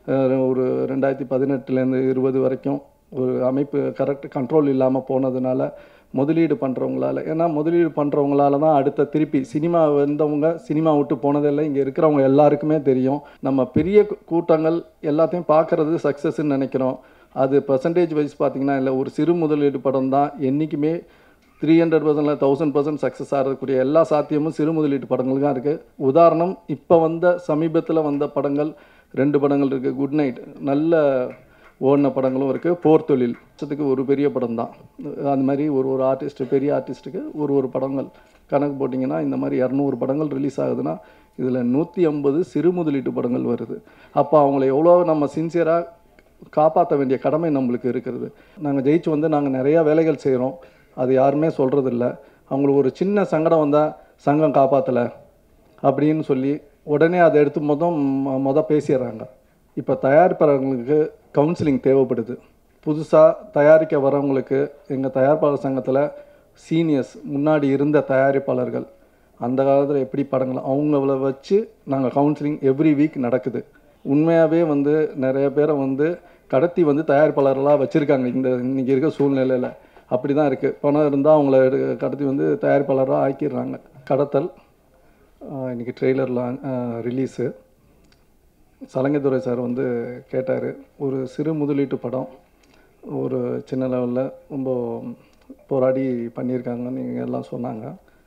அஹ், ஒரு ரெண்டாயிரத்தி பதினெட்டுலேருந்து இருபது வரைக்கும் ஒரு அமைப்பு கரெக்ட் கண்ட்ரோல் இல்லாமல் போனதுனால முதலீடு பண்ணுறவங்களால ஏன்னா முதலீடு பண்ணுறவங்களால தான் அடுத்த திருப்பி சினிமா வந்தவங்க சினிமா விட்டு போனதில்லை இங்கே இருக்கிறவங்க எல்லாருக்குமே தெரியும் நம்ம பெரிய கூ- கூட்டங்கள் எல்லாத்தையும் பார்க்குறது சக்ஸஸ்ன்னு நினைக்கிறோம் அது பர்சன்டேஜ் வைஸ் பார்த்தீங்கன்னா இல்லை ஒரு சிறு முதலீடு படம் தான் என்றைக்குமே த்ரீ ஹண்ட்ரட் பர்சன்டில் தௌசண்ட் பர்சன்ட் சக்ஸஸ் ஆகக்கூடிய எல்லா சாத்தியமும் சிறு முதலீட்டு படங்களுக்கு தான் இருக்குது உதாரணம் இப்போ வந்த சமீபத்தில் வந்த படங்கள் ரெண்டு படங்கள் இருக்குது குட் நைட் நல்ல ஓடின படங்களும் இருக்குது போர் தொழில் வருஷத்துக்கு ஒரு பெரிய படம் தான் அந்த மாதிரி ஒரு ஒரு ஆர்டிஸ்ட் பெரிய ஆர்டிஸ்ட்டுக்கு ஒரு ஒரு படங்கள் கணக்கு போட்டிங்கன்னா இந்த மாதிரி இரநூறு படங்கள் ரிலீஸ் ஆகுதுன்னா இதில் நூற்றி ஐம்பது சிறு முதலீட்டு படங்கள் வருது அப்போ அவங்கள எவ்வளோ நம்ம சின்சியராக காப்பாற்ற வேண்டிய கடமை நம்மளுக்கு இருக்கிறது நாங்கள் ஜெயிச்சு வந்து நாங்கள் நிறையா வேலைகள் செய்கிறோம் அது யாருமே சொல்கிறதில்ல அவங்களுக்கு ஒரு சின்ன சங்கடம் வந்தால் சங்கம் காப்பாற்றலை அப்படின்னு சொல்லி உடனே அதை எடுத்து மொதல் மொத பேசிடுறாங்க இப்போ தயாரிப்பாளர்களுக்கு கவுன்சிலிங் தேவைப்படுது புதுசாக தயாரிக்க வரவங்களுக்கு எங்கள் தயாரிப்பாளர் சங்கத்தில் சீனியர்ஸ் முன்னாடி இருந்த தயாரிப்பாளர்கள் அந்த காலத்தில் எப்படி படங்கள் அவங்கள வச்சு நாங்கள் கவுன்சிலிங் எவ்ரி வீக் நடக்குது உண்மையாகவே வந்து நிறைய பேரை வந்து கடத்தி வந்து தயாரிப்பாளர்களாக வச்சுருக்காங்க இந்த இன்னைக்கு இருக்க சூழ்நிலையில் அப்படி தான் இருக்குது பணம் இருந்தால் அவங்கள எடு கடத்தி வந்து தயாரிப்பாளராக ஆக்கிடுறாங்க கடத்தல் ஆஹ் இன்னைக்கு ட்ரெய்லர்லாம் ரிலீஸு சலங்கைத்துறை சார் வந்து கேட்டார் ஒரு சிறு முதலீட்டு படம் ஒரு சின்ன லெவலில் ரொம்ப போராடி பண்ணியிருக்காங்கன்னு நீங்க எல்லாம் சொன்னாங்க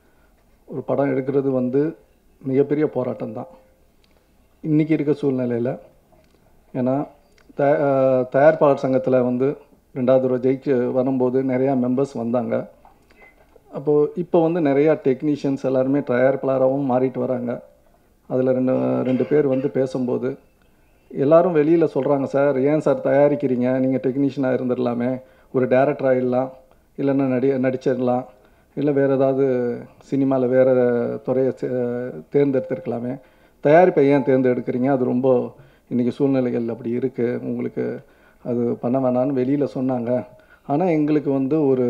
ஒரு படம் எடுக்கிறது வந்து மிகப்பெரிய போராட்டம் தான் இன்றைக்கி இருக்க சூழ்நிலையில் ஏன்னா த ஆஹ் தயாரிப்பாளர் சங்கத்தில் வந்து ரெண்டாவது தடவை ஜெயிச்சு வரும்போது நிறையா மெம்பர்ஸ் வந்தாங்க அப்போது இப்போ வந்து நிறையா டெக்னீஷியன்ஸ் எல்லாருமே தயாரிப்பாளராகவும் மாறிட்டு வராங்க அதில் ரெண்டு ரெண்டு பேர் வந்து பேசும்போது எல்லாரும் வெளியில் சொல்கிறாங்க சார் ஏன் சார் தயாரிக்கிறீங்க நீங்கள் டெக்னீஷியனாக இருந்துடலாமே ஒரு டேரக்டர் ஆகிடலாம் இல்லைன்னா நடி நடிச்சிடலாம் இல்லை வேறு ஏதாவது சினிமாவில் வேறு துறையை சே- தேர்ந்தெடுத்திருக்கலாமே தயாரிப்பை ஏன் தேர்ந்தெடுக்கிறீங்க அது ரொம்ப இன்றைக்கி சூழ்நிலைகள் அப்படி இருக்குது உங்களுக்கு அது பண்ண வேணான்னு வெளியில் சொன்னாங்க ஆனால் எங்களுக்கு வந்து ஒரு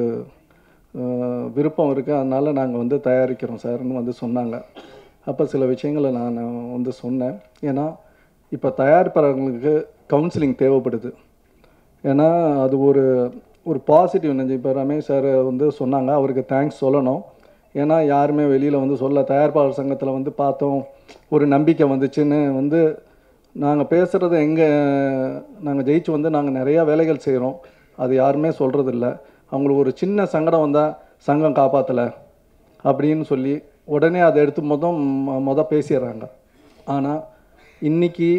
அஹ், விருப்பம் இருக்குது அதனால் நாங்கள் வந்து தயாரிக்கிறோம் சார்னு வந்து சொன்னாங்க அப்போ சில விஷயங்களை நான் வந்து சொன்னேன் ஏன்னா இப்போ தயாரிப்பாளர்களுக்கு கவுன்சிலிங் தேவைப்படுது ஏன்னா அது ஒரு ஒரு பாசிட்டிவ் நினைஞ்சு இப்போ ரமேஷ் சார் வந்து சொன்னாங்க அவருக்கு தேங்க்ஸ் சொல்லணும் ஏன்னா யாருமே வெளியில் வந்து சொல்ல தயாரிப்பாளர் சங்கத்தில் வந்து பார்த்தோம் ஒரு நம்பிக்கை வந்துச்சுன்னு வந்து நாங்கள் பேசுகிறது எங்கே நாங்கள் ஜெயிச்சு வந்து நாங்கள் நிறையா வேலைகள் செய்கிறோம் அது யாருமே சொல்கிறதில்ல அவங்களுக்கு ஒரு சின்ன சங்கடம் வந்தால் சங்கம் காப்பாற்றலை அப்படின்னு சொல்லி உடனே அதை எடுத்து மொதல் மொத பேசிடுறாங்க ஆனால் இன்னைக்கு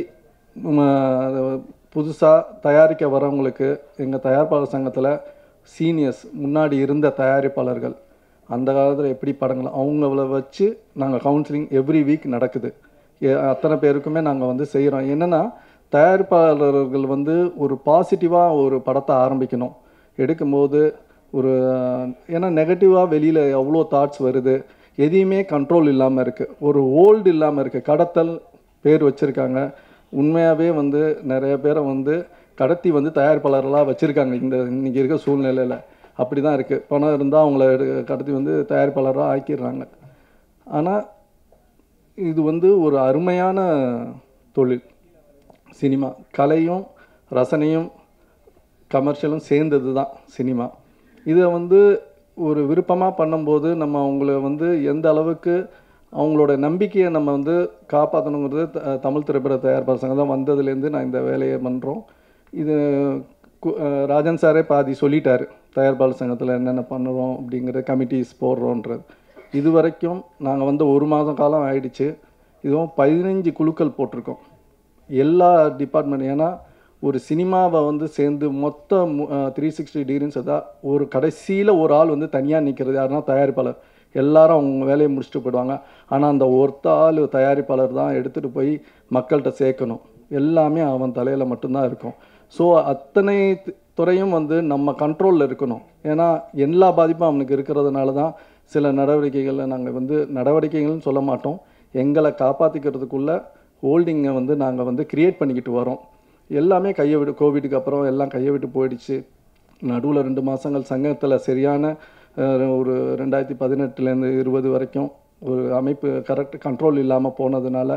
புதுசாக தயாரிக்க வரவங்களுக்கு எங்கள் தயாரிப்பாளர் சங்கத்தில் சீனியர்ஸ் முன்னாடி இருந்த தயாரிப்பாளர்கள் அந்த காலத்தில் எப்படி படங்கள் அவங்கள வச்சு நாங்கள் கவுன்சிலிங் எவ்ரி வீக் நடக்குது எ- அத்தனை பேருக்குமே நாங்கள் வந்து செய்கிறோம் என்னென்னா தயாரிப்பாளர்கள் வந்து ஒரு பாசிட்டிவாக ஒரு படத்தை ஆரம்பிக்கணும் எடுக்கும்போது ஒரு ஏன்னா நெகட்டிவாக வெளியில் எவ்வளோ தாட்ஸ் வருது எதையுமே கண்ட்ரோல் இல்லாமல் இருக்குது ஒரு ஓல்டு இல்லாமல் இருக்குது கடத்தல் பேர் வச்சுருக்காங்க உண்மையாகவே வந்து நிறைய பேரை வந்து கடத்தி வந்து தயாரிப்பாளர்களாக வச்சுருக்காங்க இந்த இன்னைக்கு இருக்க சூழ்நிலையில் அப்படி தான் இருக்குது பணம் இருந்தால் அவங்கள எடு கடத்தி வந்து தயாரிப்பாளராக ஆக்கிடுறாங்க ஆனால் இது வந்து ஒரு அருமையான தொழில் சினிமா கலையும் ரசனையும் கமர்ஷியலும் சேர்ந்தது தான் சினிமா இதை வந்து ஒரு விருப்பமாக பண்ணும்போது நம்ம அவங்கள வந்து எந்த அளவுக்கு அவங்களோட நம்பிக்கையை நம்ம வந்து காப்பாற்றணுங்கிறது த- தமிழ் திரைப்பட தயாரிப்பாளர் சங்கம் தான் வந்ததுலேருந்து நான் இந்த வேலையை பண்ணுறோம் இது கு- அஹ் ராஜன் சாரே பாதி சொல்லிட்டாரு தயாரிப்பாளர் சங்கத்தில் என்னென்ன பண்ணுறோம் அப்படிங்கிற கமிட்டிஸ் போடுறோன்றது இது வரைக்கும் நாங்கள் வந்து ஒரு மாதம் காலம் ஆயிடுச்சு இதுவும் பதினஞ்சு குழுக்கள் போட்டிருக்கோம் எல்லா டிபார்ட்மெண்ட் ஏன்னா ஒரு சினிமாவை வந்து சேர்ந்து மொத்த த்ரீ சிக்ஸ்டி டிகிரின்னு பார்த்தா ஒரு கடைசியில் ஒரு ஆள் வந்து தனியாக நிற்கிறது யாருன்னா தயாரிப்பாளர் எல்லாரும் அவங்க வேலையை முடிச்சுட்டு போயிடுவாங்க ஆனால் அந்த ஒருத்த ஆள் தயாரிப்பாளர் தான் எடுத்துகிட்டு போய் மக்கள்கிட்ட சேர்க்கணும் எல்லாமே அவன் தலையில் மட்டும்தான் இருக்கும் ஸோ அத்தனை து- துறையும் வந்து நம்ம கண்ட்ரோலில் இருக்கணும் ஏன்னா எல்லா பாதிப்பும் அவனுக்கு இருக்கிறதுனால தான் சில நடவடிக்கைகளை நாங்கள் வந்து நடவடிக்கைகள்னு சொல்ல மாட்டோம் எங்களை காப்பாற்றிக்கிறதுக்குள்ள ஹோல்டிங்கை வந்து நாங்கள் வந்து கிரியேட் பண்ணிக்கிட்டு வரோம் எல்லாமே கையை விட்டு கோவிடுக்கு அப்புறம் எல்லாம் கையை விட்டு போயிடுச்சு நடுவில் ரெண்டு மாதங்கள் சங்கத்தில் சரியான அஹ், ஒரு ரெண்டாயிரத்தி பதினெட்டுலேருந்து இருபது வரைக்கும் ஒரு அமைப்பு கரெக்ட் கண்ட்ரோல் இல்லாமல் போனதுனால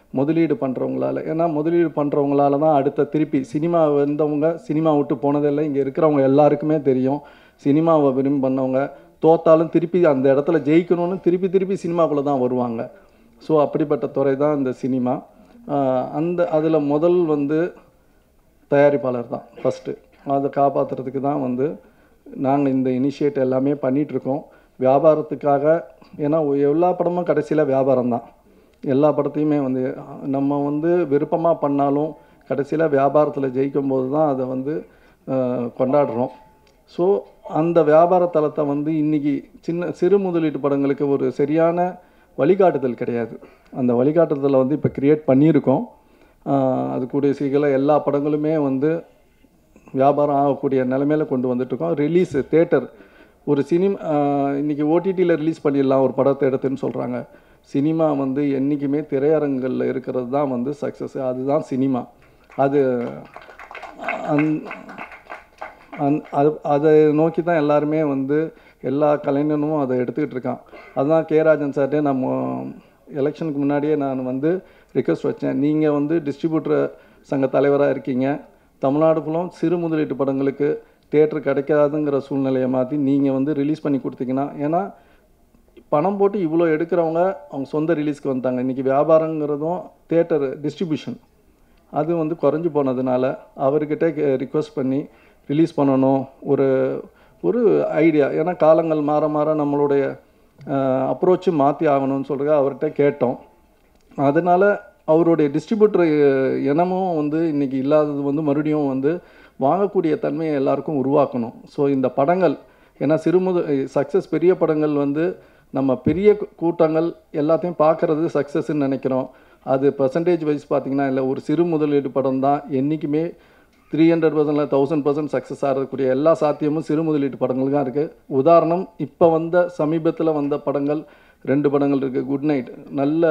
முதலீடு பண்ணுறவங்களால ஏன்னா முதலீடு பண்ணுறவங்களால தான் அடுத்த திருப்பி சினிமா வந்தவங்க சினிமா விட்டு போனதில்லை இங்கே இருக்கிறவங்க எல்லாருக்குமே தெரியும் சினிமாவை விரும்பி பண்ணவங்க தோத்தாலும் திருப்பி அந்த இடத்துல ஜெயிக்கணும்னு திருப்பி திருப்பி சினிமாக்குள்ளே தான் வருவாங்க ஸோ அப்படிப்பட்ட துறை தான் இந்த சினிமா ஆஹ் அந்த அதில் முதல் வந்து தயாரிப்பாளர் தான் ஃபஸ்ட்டு அதை காப்பாற்றுறதுக்கு தான் வந்து நாங்கள் இந்த இனிஷியேட் எல்லாமே பண்ணிகிட்ருக்கோம் வியாபாரத்துக்காக ஏன்னா எல்லா படமும் கடைசியில் வியாபாரம் தான் எல்லா படத்தையுமே வந்து நம்ம வந்து விருப்பமாக பண்ணாலும் கடைசியில் வியாபாரத்தில் ஜெயிக்கும் போது தான் அதை வந்து ஆஹ், கொண்டாடுறோம் ஸோ அந்த வியாபார தளத்தை வந்து இன்றைக்கி சின்ன சிறு முதலீட்டு படங்களுக்கு ஒரு சரியான வழிகாட்டுதல் கிடையாது அந்த வழிகாட்டுதலை வந்து இப்போ கிரியேட் பண்ணியிருக்கோம் ஆஹ் அது கூடிய சீக்கிரம் எல்லா படங்களுமே வந்து வியாபாரம் ஆகக்கூடிய நிலைமையில கொண்டு வந்துட்டுருக்கோம் ரிலீஸு தேட்டர் ஒரு சினிமா இன்றைக்கி ஓடிடியில் ரிலீஸ் பண்ணிடலாம் ஒரு படத்தை எடுத்துன்னு சொல்கிறாங்க சினிமா வந்து என்றைக்குமே திரையரங்குகளில் இருக்கிறது தான் வந்து சக்ஸஸ் அதுதான் சினிமா அது அந் அந் அது அதை நோக்கி தான் எல்லாருமே வந்து எல்லா கலைஞனும் அதை எடுத்துக்கிட்டு இருக்கான் அதுதான் கே ராஜன் சார்ட்டே நம்ம எலெக்ஷனுக்கு முன்னாடியே நான் வந்து ரிக்வஸ்ட் வச்சேன் நீங்கள் வந்து டிஸ்ட்ரிபியூட்டர் சங்க தலைவராக இருக்கீங்க தமிழ்நாடு ஃபுல்லும் சிறு முதலீட்டு படங்களுக்கு தேட்டர் கிடைக்காதுங்கிற சூழ்நிலையை மாற்றி நீங்கள் வந்து ரிலீஸ் பண்ணி கொடுத்தீங்கன்னா ஏன்னா பணம் போட்டு இவ்வளோ எடுக்கிறவங்க அவங்க சொந்த ரிலீஸ்க்கு வந்தாங்க இன்றைக்கி வியாபாரங்கிறதும் தேட்டர் டிஸ்ட்ரிபியூஷன் அது வந்து குறைஞ்சு போனதுனால அவர்கிட்ட ரிக்வெஸ்ட் பண்ணி ரிலீஸ் பண்ணணும் ஒரு ஒரு ஐடியா ஏன்னா காலங்கள் மாற மாற நம்மளுடைய அப்ரோச்சு மாற்றி ஆகணும்னு சொல்கிறத அவர்கிட்ட கேட்டோம் அதனால் அவருடைய டிஸ்ட்ரிபியூட்டர் இனமும் வந்து இன்றைக்கி இல்லாதது வந்து மறுபடியும் வந்து வாங்கக்கூடிய தன்மையை எல்லாருக்கும் உருவாக்கணும் ஸோ இந்த படங்கள் ஏன்னா சிறுமுத சக்ஸஸ் பெரிய படங்கள் வந்து நம்ம பெரிய கூ- கூட்டங்கள் எல்லாத்தையும் பார்க்குறது சக்ஸஸ்ன்னு நினைக்கிறோம் அது பர்சன்டேஜ் வைஸ் பார்த்தீங்கன்னா இல்லை ஒரு சிறு முதலீடு படம் தான் என்றைக்குமே த்ரீ ஹண்ட்ரட் பர்சன்டில் தௌசண்ட் பர்சன்ட் சக்ஸஸ் ஆகக்கூடிய எல்லா சாத்தியமும் சிறு முதலீட்டு படங்கள் தான் இருக்குது உதாரணம் இப்போ வந்த சமீபத்தில் வந்த படங்கள் ரெண்டு படங்கள் இருக்குது குட் நைட் நல்ல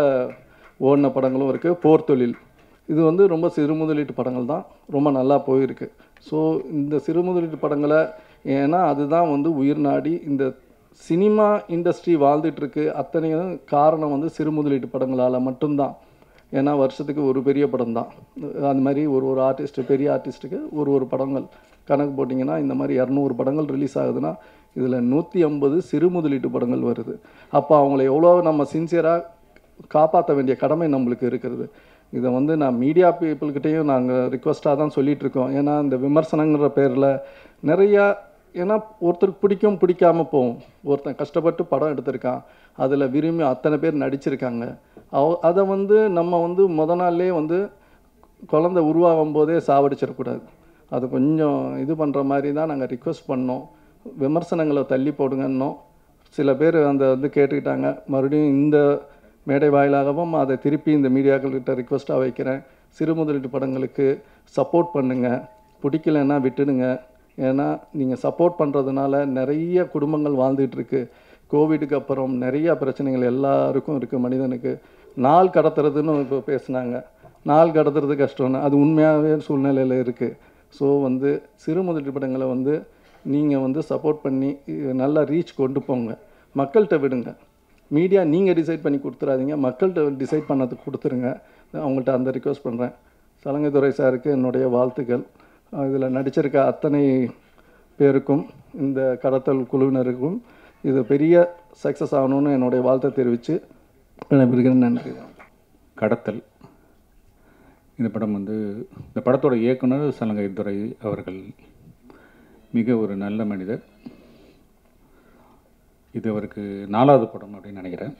ஓடின படங்களும் இருக்குது போர் தொழில் இது வந்து ரொம்ப சிறு முதலீட்டு படங்கள் தான் ரொம்ப நல்லா போயிருக்கு ஸோ இந்த சிறு முதலீட்டு படங்களை ஏன்னா அதுதான் வந்து உயிர் நாடி இந்த சினிமா இண்டஸ்ட்ரி வாழ்ந்துட்டு இருக்கு அத்தனையும் காரணம் வந்து சிறு முதலீட்டு படங்களால் மட்டும்தான் ஏன்னா வருஷத்துக்கு ஒரு பெரிய படம் தான் அந்த மாதிரி ஒரு ஒரு ஆர்டிஸ்ட் பெரிய ஆர்டிஸ்ட்டுக்கு ஒரு ஒரு படங்கள் கணக்கு போட்டிங்கன்னா இந்த மாதிரி இரநூறு படங்கள் ரிலீஸ் ஆகுதுன்னா இதில் நூற்றி ஐம்பது சிறு முதலீட்டு படங்கள் வருது அப்போ அவங்கள எவ்வளோ நம்ம சின்சியராக காப்பாற்ற வேண்டிய கடமை நம்மளுக்கு இருக்கிறது இதை வந்து நான் மீடியா பீப்புள்கிட்டையும் நாங்கள் ரிக்வஸ்ட்டாக தான் சொல்லிட்டு இருக்கோம் ஏன்னா இந்த விமர்சனங்கிற பேரில் நிறையா ஏன்னா ஒருத்தருக்கு பிடிக்கும் பிடிக்காம போகும் ஒருத்தன் கஷ்டப்பட்டு படம் எடுத்திருக்கான் அதில் விரும்பி அத்தனை பேர் நடிச்சிருக்காங்க அவ அதை வந்து நம்ம வந்து முத நாள்லேயே வந்து குழந்தை உருவாகும் போதே சாவடிச்சிடக்கூடாது அது கொஞ்சம் இது பண்ணுற மாதிரி தான் நாங்கள் ரிக்வெஸ்ட் பண்ணோம் விமர்சனங்களை தள்ளி போடுங்கன்னோம் சில பேர் அந்த வந்து கேட்டுக்கிட்டாங்க மறுபடியும் இந்த மேடை வாயிலாகவும் அதை திருப்பி இந்த மீடியாக்கள்கிட்ட ரிக்வெஸ்ட்டாக வைக்கிறேன் சிறு முதலீட்டு படங்களுக்கு சப்போர்ட் பண்ணுங்கள் பிடிக்கலன்னா விட்டுடுங்க ஏன்னா நீங்கள் சப்போர்ட் பண்ணுறதுனால நிறைய குடும்பங்கள் வாழ்ந்துட்டு இருக்கு கோவிடுக்கு அப்புறம் நிறைய பிரச்சனைகள் எல்லாருக்கும் இருக்குது மனிதனுக்கு நாள் கடத்துறதுன்னு இப்போ பேசுனாங்க நாள் கடத்துறது கஷ்டம்னு அது உண்மையாகவே சூழ்நிலையில் இருக்குது ஸோ வந்து சிறு முதலீட்டு படங்களை வந்து நீங்கள் வந்து சப்போர்ட் பண்ணி இது நல்லா ரீச் கொண்டு போங்க மக்கள்கிட்ட விடுங்க மீடியா நீங்கள் டிசைட் பண்ணி கொடுத்துறாதீங்க மக்கள்கிட்ட டிசைட் பண்ணது கொடுத்துருங்க அவங்கள்ட்ட அந்த ரிக்வெஸ்ட் பண்ணுறேன் சலங்கைத்துறை சாருக்கு என்னுடைய வாழ்த்துக்கள் இதில் நடிச்சிருக்க அத்தனை பேருக்கும் இந்த கடத்தல் குழுவினருக்கும் இது பெரிய சக்ஸஸ் ஆகணும்னு என்னுடைய வாழ்த்தை தெரிவித்து விடைபெறுகிறேன் நன்றி கடத்தல் இந்த படம் வந்து இந்த படத்தோட இயக்குனர் சலங்கை துரை அவர்கள் மிக ஒரு நல்ல மனிதர் இது அவருக்கு நாலாவது படம் அப்படின்னு நினைக்கிறேன்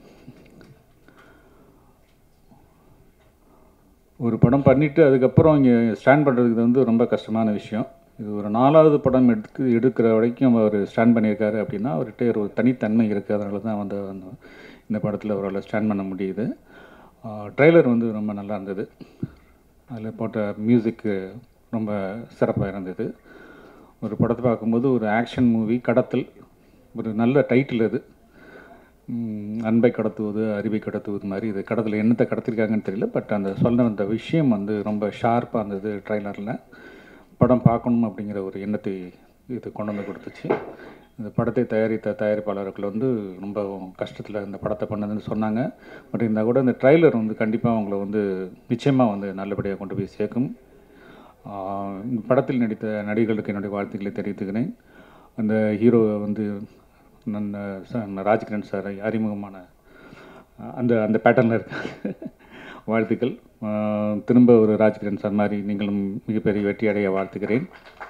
ஒரு படம் பண்ணிவிட்டு அதுக்கப்புறம் இங்கே ஸ்டாண்ட் பண்ணுறதுக்கு வந்து ரொம்ப கஷ்டமான விஷயம் இது ஒரு நாலாவது படம் எடுத்து எடுக்கிற வரைக்கும் அவர் ஸ்டாண்ட் பண்ணியிருக்காரு அப்படின்னா அவர்கிட்ட ஒரு தனித்தன்மை இருக்குது அதனால தான் வந்து அந்த இந்த படத்தில் அவரால் ஸ்டாண்ட் பண்ண முடியுது ட்ரெய்லர் வந்து ரொம்ப நல்லா இருந்தது அதில் போட்ட மியூசிக்கு ரொம்ப சிறப்பாக இருந்தது ஒரு படத்தை பார்க்கும்போது ஒரு ஆக்ஷன் மூவி கடத்தல் ஒரு நல்ல டைட்டில் அது ம், அன்பை கடத்துவது அறிவை கடத்துவது மாதிரி இது கடத்தில் என்னத்தை கடத்திருக்காங்கன்னு தெரியல பட் அந்த சொல்ல வந்த விஷயம் வந்து ரொம்ப ஷார்ப்பாக இருந்தது ட்ரைலரில் படம் பார்க்கணும் அப்படிங்கிற ஒரு எண்ணத்தை இது கொண்டு வந்து கொடுத்துச்சு இந்த படத்தை தயாரித்த தயாரிப்பாளர்கள் வந்து ரொம்ப கஷ்டத்தில் இந்த படத்தை பண்ணதுன்னு சொன்னாங்க பட் இருந்தால் கூட இந்த ட்ரைலர் வந்து கண்டிப்பாக அவங்கள வந்து நிச்சயமாக வந்து நல்லபடியாக கொண்டு போய் சேர்க்கும் ஆஹ் இந்த படத்தில் நடித்த நடிகர்களுக்கு என்னுடைய வாழ்த்துக்களை தெரிவித்துக்கிறேன் அந்த ஹீரோ வந்து நன் ச- ராஜ்கிரண் சார் அறிமுகமான அஹ் அந்த அந்த பேட்டர்னில் இருக்காங்க வாழ்த்துக்கள் ஆஹ் திரும்ப ஒரு ராஜ்கிரண் சார் மாதிரி நீங்களும் மிகப்பெரிய வெற்றி அடைய வாழ்த்துக்கிறேன்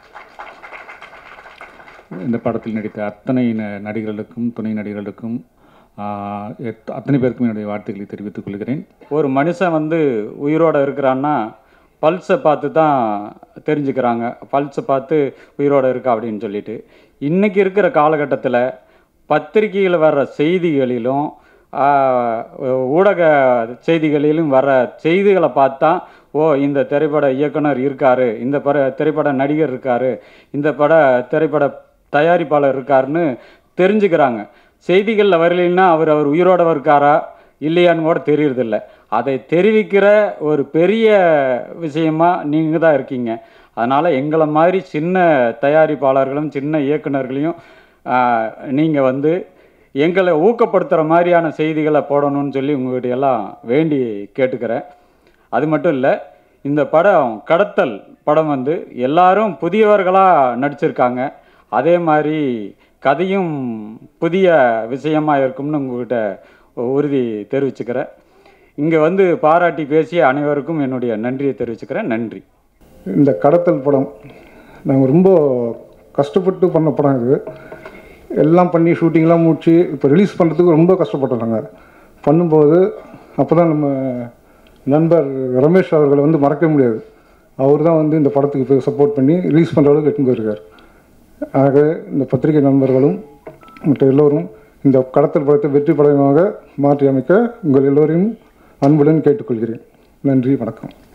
இந்த படத்தில் நடித்த அத்தனை ந- நடிகர்களுக்கும் துணை நடிகர்களுக்கும் ஆஹ் எத்- அத்தனை பேருக்கும் என்னுடைய வாழ்த்துக்களை தெரிவித்துக் கொள்கிறேன் ஒரு மனுஷன் வந்து உயிரோட இருக்கிறான்னா பல்ஸை பார்த்து தான் தெரிஞ்சுக்கிறாங்க பல்ஸை பார்த்து உயிரோட இருக்கா அப்படின்னு சொல்லிட்டு இன்றைக்கி இருக்கிற காலகட்டத்தில் பத்திரிகையில் வர்ற செய்திகளிலும் ஆஹ், ஊடக செய்திகளிலும் வர செய்திகளை பார்த்தா ஓ இந்த திரைப்பட இயக்குனர் இருக்காரு இந்த பட திரைப்பட நடிகர் இருக்காரு இந்த பட திரைப்பட தயாரிப்பாளர் இருக்காருன்னு தெரிஞ்சுக்கிறாங்க செய்திகளில் வரலைன்னா அவர் அவர் உயிரோட இருக்காரா இல்லையான்னு கூட தெரியறதில்ல அதை தெரிவிக்கிற ஒரு பெரிய விஷயமா நீங்கள் தான் இருக்கீங்க அதனால் எங்களை மாதிரி சின்ன தயாரிப்பாளர்களும் சின்ன இயக்குனர்களையும் நீங்கள் வந்து எங்களை ஊக்கப்படுத்துகிற மாதிரியான செய்திகளை போடணும்னு சொல்லி உங்ககிட்ட எல்லாம் வேண்டி கேட்டுக்கிறேன் அது மட்டும் இல்லை இந்த படம் கடத்தல் படம் வந்து எல்லாரும் புதியவர்களாக நடிச்சிருக்காங்க அதே மாதிரி கதையும் புதிய விஷயமா இருக்கும்னு உங்ககிட்ட உறுதி தெரிவிச்சுக்கிறேன் இங்கே வந்து பாராட்டி பேசிய அனைவருக்கும் என்னுடைய நன்றியை தெரிவிச்சுக்கிறேன் நன்றி இந்த கடத்தல் படம் நாங்கள் ரொம்ப கஷ்டப்பட்டு பண்ண படம் இது எல்லாம் பண்ணி ஷூட்டிங்லாம் முடிச்சு இப்போ ரிலீஸ் பண்ணுறதுக்கு ரொம்ப கஷ்டப்பட்டோம் நாங்கள் பண்ணும்போது அப்போ தான் நம்ம நண்பர் ரமேஷ் அவர்களை வந்து மறக்க முடியாது அவர் தான் வந்து இந்த படத்துக்கு போய் சப்போர்ட் பண்ணி ரிலீஸ் பண்ணுற அளவுக்கு எடுத்துன்னு போயிருக்கார் ஆக இந்த பத்திரிகை நண்பர்களும் மற்ற எல்லோரும் இந்த கடத்தல் படத்தை வெற்றி படமாக மாற்றி அமைக்க உங்கள் எல்லோரையும் அன்புடன் கேட்டுக்கொள்கிறேன் நன்றி வணக்கம்